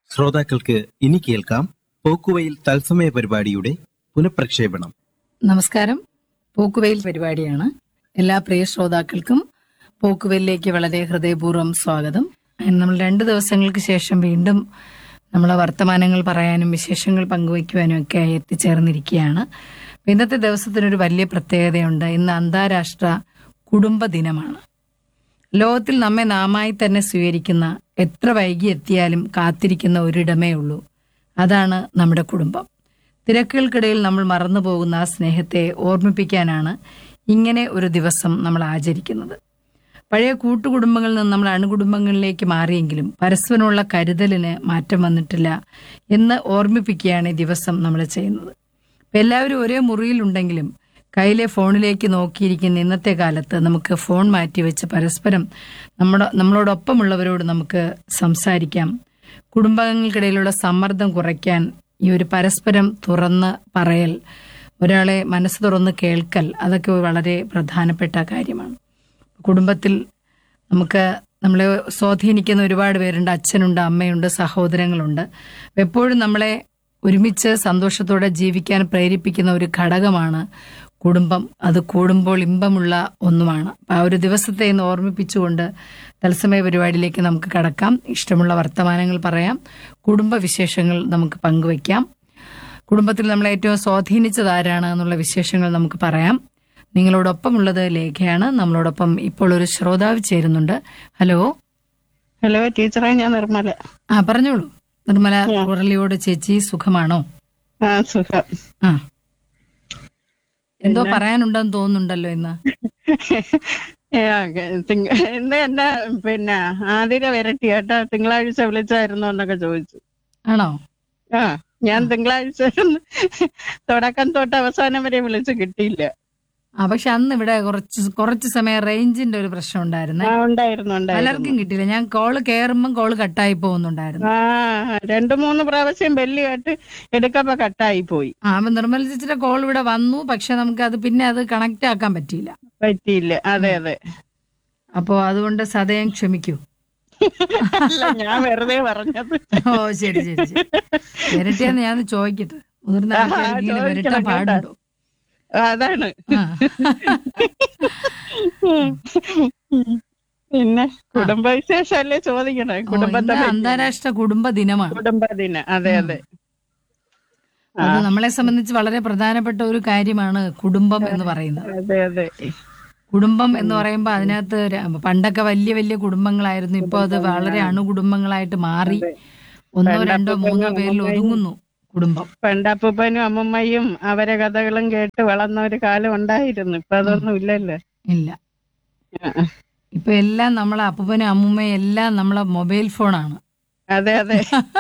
ശ്രോതാക്കൾക്ക് ഇനി കേൾക്കാം പോക്കുവയിൽ തത്സമയ പരിപാടിയുടെ പുനഃപ്രക്ഷേപണം നമസ്കാരം പോക്കുവെയിൽ പരിപാടിയാണ് എല്ലാ പ്രിയ ശ്രോതാക്കൾക്കും പോക്കുവെയിലേക്ക് വളരെ ഹൃദയപൂർവ്വം സ്വാഗതം നമ്മൾ രണ്ട് ദിവസങ്ങൾക്ക് ശേഷം വീണ്ടും നമ്മളെ വർത്തമാനങ്ങൾ പറയാനും വിശേഷങ്ങൾ പങ്കുവയ്ക്കുവാനും ഒക്കെ ആയി എത്തിച്ചേർന്നിരിക്കുകയാണ് അപ്പൊ ഇന്നത്തെ ദിവസത്തിനൊരു വലിയ പ്രത്യേകതയുണ്ട് ഇന്ന് അന്താരാഷ്ട്ര കുടുംബ ദിനമാണ് ലോകത്തിൽ നമ്മെ നാമായി തന്നെ സ്വീകരിക്കുന്ന എത്ര വൈകി എത്തിയാലും കാത്തിരിക്കുന്ന ഒരിടമേ ഉള്ളൂ അതാണ് നമ്മുടെ കുടുംബം തിരക്കുകൾക്കിടയിൽ നമ്മൾ മറന്നു പോകുന്ന ആ സ്നേഹത്തെ ഓർമ്മിപ്പിക്കാനാണ് ഇങ്ങനെ ഒരു ദിവസം നമ്മൾ ആചരിക്കുന്നത് പഴയ കൂട്ടുകുടുംബങ്ങളിൽ നിന്ന് നമ്മൾ അണുകുടുംബങ്ങളിലേക്ക് മാറിയെങ്കിലും പരസ്പരമുള്ള കരുതലിന് മാറ്റം വന്നിട്ടില്ല എന്ന് ഓർമ്മിപ്പിക്കുകയാണ് ഈ ദിവസം നമ്മൾ ചെയ്യുന്നത് ഇപ്പൊ എല്ലാവരും ഒരേ മുറിയിലുണ്ടെങ്കിലും കയ്യിലെ ഫോണിലേക്ക് നോക്കിയിരിക്കുന്ന ഇന്നത്തെ കാലത്ത് നമുക്ക് ഫോൺ മാറ്റിവെച്ച് പരസ്പരം നമ്മുടെ നമ്മളോടൊപ്പമുള്ളവരോട് നമുക്ക് സംസാരിക്കാം കുടുംബാംഗങ്ങൾക്കിടയിലുള്ള സമ്മർദ്ദം കുറയ്ക്കാൻ ഈ ഒരു പരസ്പരം തുറന്ന് പറയൽ ഒരാളെ മനസ്സ് തുറന്ന് കേൾക്കൽ അതൊക്കെ വളരെ പ്രധാനപ്പെട്ട കാര്യമാണ് കുടുംബത്തിൽ നമുക്ക് നമ്മളെ സ്വാധീനിക്കുന്ന ഒരുപാട് പേരുണ്ട് അച്ഛനുണ്ട് അമ്മയുണ്ട് സഹോദരങ്ങളുണ്ട് എപ്പോഴും നമ്മളെ ഒരുമിച്ച് സന്തോഷത്തോടെ ജീവിക്കാൻ പ്രേരിപ്പിക്കുന്ന ഒരു ഘടകമാണ് കുടുംബം അത് കൂടുമ്പോൾ ഇമ്പമുള്ള ഒന്നുമാണ് അപ്പം ആ ഒരു ദിവസത്തെ ഇന്ന് ഓർമ്മിപ്പിച്ചുകൊണ്ട് തത്സമയ പരിപാടിയിലേക്ക് നമുക്ക് കടക്കാം ഇഷ്ടമുള്ള വർത്തമാനങ്ങൾ പറയാം കുടുംബ വിശേഷങ്ങൾ നമുക്ക് പങ്കുവയ്ക്കാം കുടുംബത്തിൽ നമ്മളെ ഏറ്റവും സ്വാധീനിച്ചത് ആരാണ് എന്നുള്ള വിശേഷങ്ങൾ നമുക്ക് പറയാം നിങ്ങളോടൊപ്പമുള്ളത് ലേഖയാണ് നമ്മളോടൊപ്പം ഇപ്പോൾ ഒരു ശ്രോതാവ് ചേരുന്നുണ്ട് ഹലോ ഹലോ ടീച്ചറെ ഞാൻ നിർമ്മല ആ പറഞ്ഞോളൂ നിർമ്മല മുരളിയോട് ചേച്ചി സുഖമാണോ ആ സുഖം ആ എന്തോ പറയാനുണ്ടെന്ന് തോന്നുന്നുണ്ടല്ലോ ഇന്ന് ഏ, ഓക്കേ. തിങ്ക- ഇന്ന് എന്നെ പിന്നെ ആതിര വരട്ടി കേട്ടോ തിങ്കളാഴ്ച വിളിച്ചായിരുന്നു എന്നൊക്കെ ചോദിച്ചു ആണോ ആ ഞാൻ തിങ്കളാഴ്ച തുടക്കം തൊട്ട് അവസാനം വരെ വിളിച്ച് കിട്ടിയില്ല ആ പക്ഷെ അന്ന് ഇവിടെ കുറച്ച് കുറച്ച് സമയം റേഞ്ചിന്റെ ഒരു പ്രശ്നം ഉണ്ടായിരുന്നേ ആ ഉണ്ടായിരുന്നു ഉണ്ടായിരുന്നു പലർക്കും കിട്ടിയില്ല ഞാൻ കോള് കയറുമ്പം കോള് കട്ടായി പോകുന്നുണ്ടായിരുന്നു ആ രണ്ടു മൂന്ന് പ്രാവശ്യം ബെല്ലി കേട്ട് എടുക്കപ്പോ കട്ടായി പോയി ആ അപ്പൊ നിർമ്മല ചേച്ചിയുടെ കോൾ ഇവിടെ വന്നു പക്ഷെ നമുക്ക് അത് പിന്നെ അത് കണക്ട് ആക്കാൻ പറ്റിയില്ല പറ്റിയില്ല അതെ അതെ അപ്പോ അതുകൊണ്ട് സദയം ക്ഷമിക്കൂ അല്ല ഞാൻ വെറുതെ പറഞ്ഞത് ഓ ശരി ശരി ശരി ഇരട്ടിയാന്ന് ഞാൻ ചോദിക്കട്ടെ മുതിർന്ന ആ, ആൾക്കാർക്ക് ഇങ്ങനെ ചോദിക്കണം വിരട്ടാൻ കേട്ടോ. പാടുണ്ടോ അതാണ് ആ. പിന്നെ കുടുംബ വിശേഷമല്ലേ ചോദിക്കണേ ഓ, കുടുംബത്തെ ഇന്ന് പറ്റി. അന്താരാഷ്ട്ര കുടുംബ ദിനമാണ് കുടുംബ ദിനം അതെ അതെ അത് നമ്മളെ സംബന്ധിച്ച് വളരെ പ്രധാനപ്പെട്ട ഒരു കാര്യമാണ് കുടുംബം എന്ന് പറയുന്നത് അതെ അതെ കുടുംബം എന്ന് പറയുമ്പോൾ അതിനകത്ത് ര- പണ്ടൊക്കെ വലിയ വലിയ കുടുംബങ്ങളായിരുന്നു ഇപ്പൊ അത് വളരെ അണുകുടുംബങ്ങളായിട്ട് മാറി ഒന്നോ രണ്ടോ മൂന്നോ പേരിൽ ഒതുങ്ങുന്നു കുടുംബം പണ്ടപ്പൂപ്പനും അമ്മമ്മയും അവരെ കഥകളും കേട്ട് വളർന്ന ഒരു കാലം ഉണ്ടായിരുന്നു ഇപ്പൊ അതൊന്നും ഇല്ലല്ലോ ഇല്ല ആ, ഇപ്പൊ എല്ലാം നമ്മളെ അപ്പൂപ്പനും അമ്മൂമ്മയും എല്ലാം നമ്മളെ മൊബൈൽ ഫോണാണ് അതെ അതെ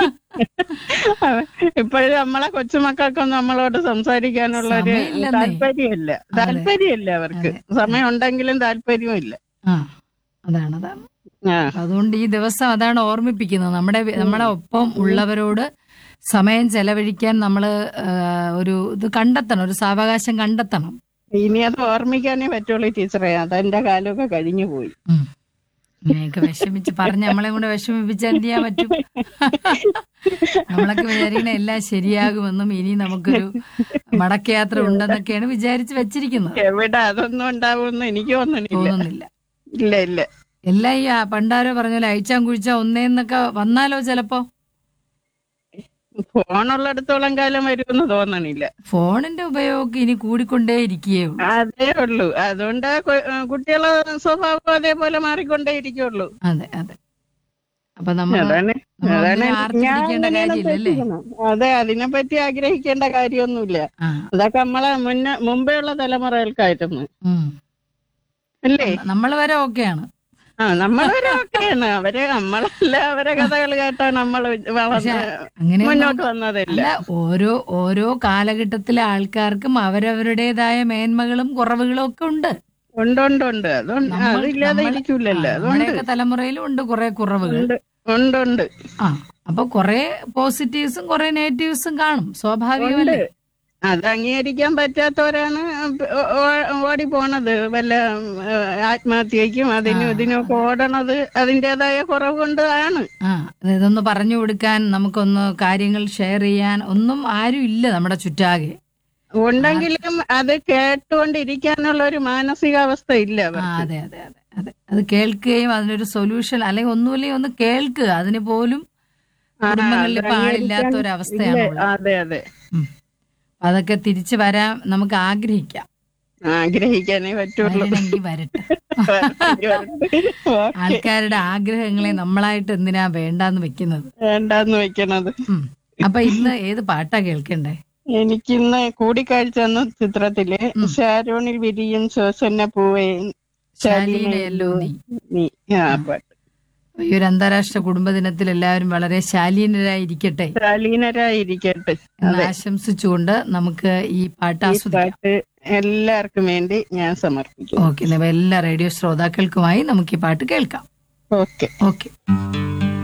ഇപ്പോഴും നമ്മളെ കൊച്ചുമക്കൾക്കൊന്നും നമ്മളോട് സംസാരിക്കാനുള്ള ഒരു സമയമില്ലെന്നേ. താല്പര്യമില്ല താല്പര്യമില്ല അവർക്ക് സമയം ഉണ്ടെങ്കിലും താല്പര്യമില്ല ആ അതാണ് അതാണ് ആ അതുകൊണ്ട് ഈ ദിവസം അതാണ് ഓർമ്മിപ്പിക്കുന്നത് നമ്മുടെ നമ്മുടെ ഒപ്പം ഉള്ളവരോട് സമയം ചെലവഴിക്കാൻ നമ്മൾ ഒരു ഇത് കണ്ടെത്തണം ഒരു സാവകാശം കണ്ടെത്തണം ഇനി അത് ഓർമ്മിക്കാനേ പറ്റുള്ളൂ ടീച്ചറെ അതെന്റെ കാലമൊക്കെ കഴിഞ്ഞു പോയി ഉം. ഇങ്ങനെയൊക്കെ വിഷമിച്ച് പറഞ്ഞ് നമ്മളെ കൂടെ വിഷമിപ്പിച്ച് എന്ത് ചെയ്യാൻ പറ്റും നമ്മളൊക്കെ വിചാരിക്കണ എല്ലാം ശരിയാകുമെന്നും ഇനി നമുക്കൊരു മടക്കയാത്ര ഉണ്ടെന്നൊക്കെയാണ് വിചാരിച്ച് വെച്ചിരിക്കുന്നത് എവിടെ അതൊന്നും ഉണ്ടാവുമെന്ന് എനിക്ക് തോന്നണില്ല തോന്നുന്നില്ല ഇല്ല ഇല്ല എല്ലാം ഈ ആ പണ്ടാരോ പറഞ്ഞ പോലെ അയച്ചാൻ കുഴിച്ചാ ഒന്നേന്നൊക്കെ വന്നാലോ ചിലപ്പോ ഫോണുള്ളിടത്തോളം കാലം വരുമെന്ന് തോന്നണില്ല ഫോണിന്റെ ഉപയോഗം ഇനി കൂടിക്കൊണ്ടേ ഇരിക്കുകയുള്ളൂ അതേ ഉള്ളൂ അതുകൊണ്ട് കു- കുട്ടികളെ സ്വഭാവം അതേപോലെ മാറിക്കൊണ്ടേ ഇരിക്കുള്ളൂ അതെ അതെ അപ്പൊ നമ്മൾ അതാണ് നമ്മൾ അതാണ് ഒന്നിനും ഞാൻ ആർത്തിരിക്കേണ്ട അങ്ങനെയാണ് കാര്യമില്ലല്ലേ ഉദ്ദേശിക്കുന്നത്. അതെ അതിനെപ്പറ്റി ആഗ്രഹിക്കേണ്ട കാര്യമൊന്നുമില്ല ആ അതൊക്കെ നമ്മളെ മുന്നേ മുമ്പേ ഉള്ള തലമുറകൾക്കായിരുന്നു ഉം. അല്ലേ നമ്മൾ വരെ ഓക്കെയാണ് ആ നമ്മളവരൊക്കെയാണ് അവര് നമ്മളല്ല അവരെ കഥകൾ കേട്ടാണ് നമ്മൾ പക്ഷെ അങ്ങനെ മുന്നോട്ട് വന്നതല്ല അല്ല ഓരോ ഓരോ കാലഘട്ടത്തിലെ ആൾക്കാർക്കും അവരവരുടേതായ മേന്മകളും കുറവുകളും ഒക്കെ ഉണ്ട് ഉണ്ട് ഉണ്ട് ഉണ്ട് അതുകൊണ്ട് നമ്മൾ- അതില്ലാതെ നമ്മൾ- ഇരിക്കൂലല്ലോ ആ, അതുകൊണ്ട് നമ്മുടെയൊക്കെ തലമുറയിലും ഉണ്ട് കുറെ കുറവുകൾ ഉണ്ട് ഉണ്ട് ഉണ്ട് ആ അപ്പൊ കുറെ പോസിറ്റീവ്സും കുറെ നെഗറ്റീവ്സും കാണും സ്വാഭാവികമല്ലേ അത് അംഗീകരിക്കാൻ പറ്റാത്തവരാണ് ഓ- ഓ- ഓടി പോണത് വല്ല ഏഹ്, ആത്മഹത്യക്കും അതിനും ആ. ഇതിനും ഒക്കെ ഓടണത് അതിൻ്റെതായ കുറവ് കൊണ്ട് ആണ് ആ അത് ഇതൊന്ന് പറഞ്ഞു കൊടുക്കാൻ നമുക്കൊന്ന് കാര്യങ്ങൾ ഷെയർ ചെയ്യാൻ ഒന്നും ആരും ഇല്ല നമ്മുടെ ചുറ്റാകെ ഉണ്ടെങ്കിലും അത് കേട്ടുകൊണ്ടിരിക്കാനുള്ള ഒരു മാനസികാവസ്ഥ ഇല്ല ആ അവർക്ക് അതെ അതെ അതെ അതെ അത് കേൾക്കുകയും അതിനൊരു സൊല്യൂഷൻ അല്ലെങ്കിൽ ഒന്നുമില്ലെങ്കിൽ ഒന്ന് കേൾക്കുക അതിന് പോലും ആ, കുടുംബങ്ങളിൽ അത് ഇപ്പൊ ആളില്ലാത്ത അംഗീകരിക്കാൻ ഒരു അവസ്ഥയാണ് ഇല്ല. ഉള്ളത് അതെ അതെ ഉം. അതൊക്കെ തിരിച്ചു വരാൻ നമുക്ക് ആഗ്രഹിക്കാം ആഗ്രഹിക്കാനേ പറ്റുള്ളൂ വരണമെങ്കിൽ വരട്ടെ ആൾക്കാരുടെ ആഗ്രഹങ്ങളെ നമ്മളായിട്ട് എന്തിനാ വേണ്ടാന്ന് വെക്കുന്നത് വേണ്ടാന്ന് വെക്കണത് ഉം. അപ്പൊ ഇന്ന് ഏത് പാട്ടാ കേൾക്കണ്ടേ എനിക്കിന്ന് കൂടിക്കാഴ്ച എന്ന ചിത്രത്തില് ഷാരോണിൽ വിരിയും ശ്വസന പൂവേ ശാലീനയല്ലോ നീ നീ ആ പാട്ട് ഈ ഒരു അന്താരാഷ്ട്ര കുടുംബ ദിനത്തിൽ എല്ലാവരും വളരെ ശാലീനരായിരിക്കട്ടെ ശാലീനരായിരിക്കട്ടെ എന്ന് ആശംസിച്ചുകൊണ്ട് നമുക്ക് ഈ പാട്ട് ഈ ആസ്വദിക്കാം പാട്ട് എല്ലാവർക്കും വേണ്ടി ഞാൻ സമർപ്പിക്കുന്നു ഓക്കെ എല്ലാ റേഡിയോ ശ്രോതാക്കൾക്കുമായി നമുക്ക് ഈ പാട്ട് കേൾക്കാം ഓക്കെ ഓക്കെ